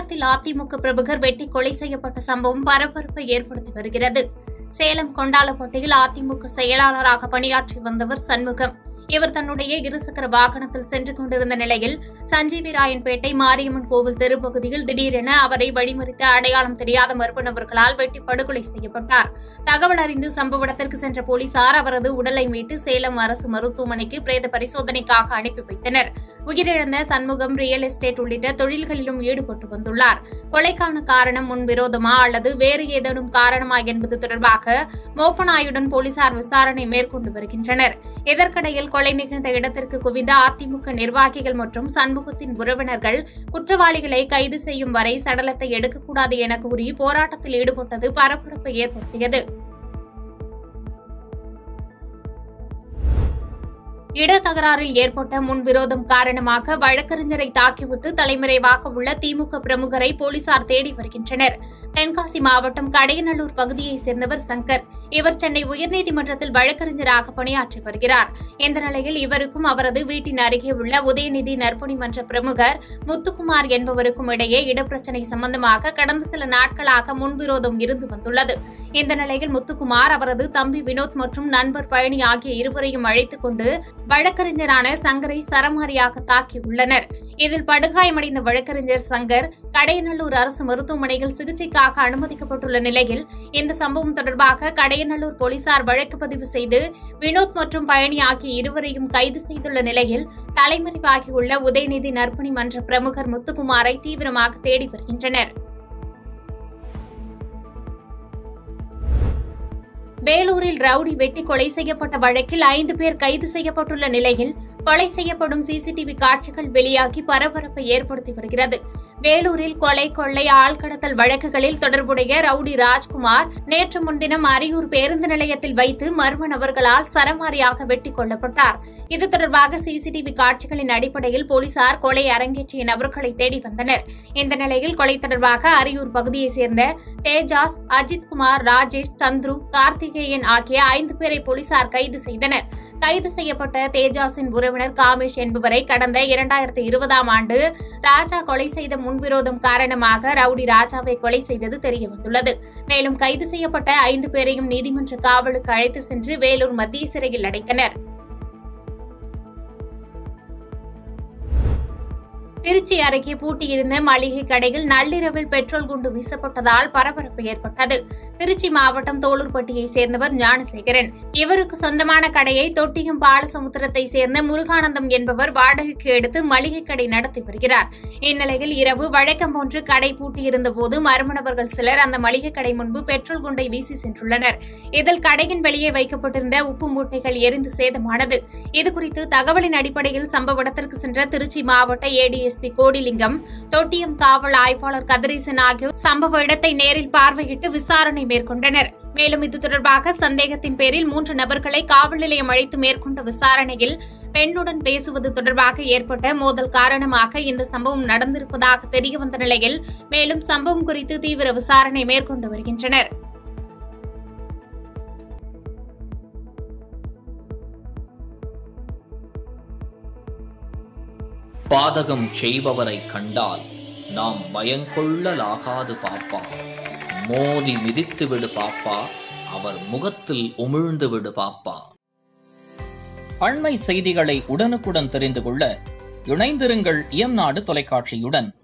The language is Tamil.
சேலத்தில் அதிமுக பிரமுகர் வெட்டி கொலை செய்யப்பட்ட சம்பவம் பரபரப்பை ஏற்படுத்தி வருகிறது சேலம் கொண்டாலப்பட்டியில் அதிமுக செயலாளராக பணியாற்றி வந்தவர் சண்முகம் இவர் தன்னுடைய இருசக்கர வாகனத்தில் சென்று கொண்டிருந்த நிலையில் சஞ்சீவி ராயன்பேட்டை மாரியம்மன் கோவில் தெருப்பகுதியில் திடீரென அவரை வழிமறித்த அடையாளம் தெரியாத மர்ம நபர்களால் வெட்டி படுகொலை செய்யப்பட்டார் தகவல் அறிந்து சம்பவ இடத்திற்கு சென்ற போலீசார் அவரது உடலை மீட்டு சேலம் அரசு மருத்துவமனைக்கு பிரேத பரிசோதனைக்காக அனுப்பி வைத்தனர் உயிரிழந்த சண்முகம் ரியல் எஸ்டேட் உள்ளிட்ட தொழில்களிலும் ஈடுபட்டு வந்துள்ளார் கொலைக்கான காரணம் முன் விரோதமா அல்லது வேறு ஏதேனும் காரணமா என்பது தொடர்பாக மோப்பனாயுடன் போலீசார் விசாரணை மேற்கொண்டு வருகின்றனர் இதற்கிடையில் கொலை நிகழ்ந்த இடத்திற்கு குவிந்த அதிமுக நிர்வாகிகள் மற்றும் சண்முகத்தின் உறவினர்கள் குற்றவாளிகளை கைது செய்யும் வரை சடலத்தை எடுக்கக்கூடாது என கூறி போராட்டத்தில் ஈடுபட்டது பரபரப்பை ஏற்படுத்தியது இடத்தகராறில் ஏற்பட்ட முன்விரோதம் காரணமாக வழக்கறிஞரை தாக்கிவிட்டு தலைமறைவாக உள்ள திமுக பிரமுகரை போலீசார் தேடி வருகின்றனர் தென்காசி மாவட்டம் கடையநல்லூர் பகுதியைச் சேர்ந்தவர் சங்கர் இவர் சென்னை உயர்நீதிமன்றத்தில் வழக்கறிஞராக பணியாற்றி வருகிறார் இந்த நிலையில் இவருக்கும் அவரது வீட்டின் அருகே உள்ள உதயநிதி நற்பணி மன்ற பிரமுகர் முத்துக்குமார் என்பவருக்கும் இடையே இடப்பிரச்சினை சம்பந்தமாக கடந்த சில நாட்களாக முன்விரோதம் இருந்து வந்துள்ளது இந்த நிலையில் முத்துக்குமார் அவரது தம்பி வினோத் மற்றும் நண்பர் பழனி ஆகிய இருவரையும் அழைத்துக் கொண்டு வழக்கறிஞரான சங்கரை சரமாரியாக தாக்கியுள்ளனர் இதில் படுகாயமடைந்த வழக்கறிஞர் சங்கர் கடையநல்லூர் அரசு மருத்துவமனையில் சிகிச்சைக்காக அனுமதிக்கப்பட்டுள்ள நிலையில் இந்த சம்பவம் தொடர்பாக கடையநல்லூர் போலீசார் வழக்கு பதிவு செய்து வினோத் மற்றும் பழனி ஆகிய இருவரையும் கைது செய்துள்ள நிலையில் தலைமறைவாகியுள்ள உதயநிதி நற்பணி மன்ற பிரமுகர் முத்துக்குமாரை தீவிரமாக தேடி வருகின்றனர் வேலூரில் ரவுடி வெட்டி கொலை செய்யப்பட்ட வழக்கில் ஐந்து பேர் கைது செய்யப்பட்டுள்ள நிலையில் கொலை செய்யப்படும் சிசிடிவி காட்சிகள் வெளியாகி பரபரப்பை ஏற்படுத்தி வருகிறது வேலூரில் கொலை கொள்ளை ஆள்கடத்தல் வழக்குகளில் தொடர்புடைய ரவுடி ராஜ்குமார் நேற்று முன்தினம் அரியூர் பேருந்து நிலையத்தில் வைத்து மர்ம நபர்களால் சரமாரியாக வெட்டி கொல்லப்பட்டார் இது தொடர்பாக சிசிடிவி காட்சிகளின் அடிப்படையில் போலீசார் கொலை அரங்கேற்றிய நபர்களை தேடி வந்தனர் இந்த நிலையில் கொலை தொடர்பாக அரியூர் பகுதியைச் சேர்ந்த தேஜாஸ் அஜித்குமார் ராஜேஷ் சந்துரு கார்த்திகேயன் ஆகிய ஐந்து பேரை போலீசார் கைது செய்தனர் கைது செய்யப்பட்ட தேஜாஸின் உறவினர் காமேஷ் என்பவரை கடந்த இரண்டாயிரத்தி இருபதாம் ஆண்டு ராஜா கொலை செய்த முன்விரோதம் காரணமாக ரவுடி ராஜாவை கொலை செய்தது தெரியவந்துள்ளது மேலும் கைது செய்யப்பட்ட ஐந்து பேரையும் நீதிமன்ற காவலுக்கு அழைத்து சென்று வேலூர் மத்திய சிறையில் அடைத்தனர் திருச்சி அருகே பூட்டியிருந்த மளிகை கடையில் நள்ளிரவில் பெட்ரோல் குண்டு வீசப்பட்டதால் பரபரப்பு ஏற்பட்டது திருச்சி மாவட்டம் தோளூர்பட்டியைச் சேர்ந்தவர் ஞானசேகரன் இவருக்கு சொந்தமான கடையை தொட்டியம் பாலசமுத்திரத்தை சேர்ந்த முருகானந்தம் என்பவர் வாடகைக்கு எடுத்து மளிகை கடை நடத்தி வருகிறார் இந்நிலையில் இரவு வழக்கம் போன்று கடை பூட்டியிருந்த போது மர்ம நபர்கள் சிலர் அந்த மளிகை கடை முன்பு பெட்ரோல் குண்டை வீசி சென்றுள்ளனர் இதில் கடையின் வெளியே வைக்கப்பட்டிருந்த உப்பு மூட்டைகள் எரிந்து சேதமானது இதுகுறித்து தகவலின் அடிப்படையில் சம்பவ இடத்திற்கு சென்ற திருச்சி மாவட்ட ஏடிஎஸ்பி கோடிலிங்கம் தொட்டியம் காவல் ஆய்வாளர் கதிரேசன் ஆகியோர் சம்பவ இடத்தை நேரில் பார்வையிட்டு விசாரணை மேற்கொண்டனர் மேலும் இது தொடர்பாக சந்தேகத்தின் பேரில் மூன்று நபர்களை காவல் நிலையம் அழைத்து மேற்கொண்ட விசாரணையில் பெண்ணுடன் பேசுவது தொடர்பாக ஏற்பட்ட மோதல் காரணமாக இந்த சம்பவம் நடந்திருப்பதாக தெரியவந்த நிலையில் மேலும் சம்பவம் குறித்து தீவிர விசாரணை மேற்கொண்டு வருகின்றனர் பாதகம் செய்பவரை கண்டால் நாம் பயங்கொள்ளலாகாது பாப்பா மோதி மிதித்து விடு பாப்பா அவர் முகத்தில் உமிழ்ந்து விடு பாப்பா அண்மை செய்திகளை உடனுக்குடன் தெரிந்து கொள்ள இணைந்திருங்கள் இயம்நாடு தொலைக்காட்சியுடன்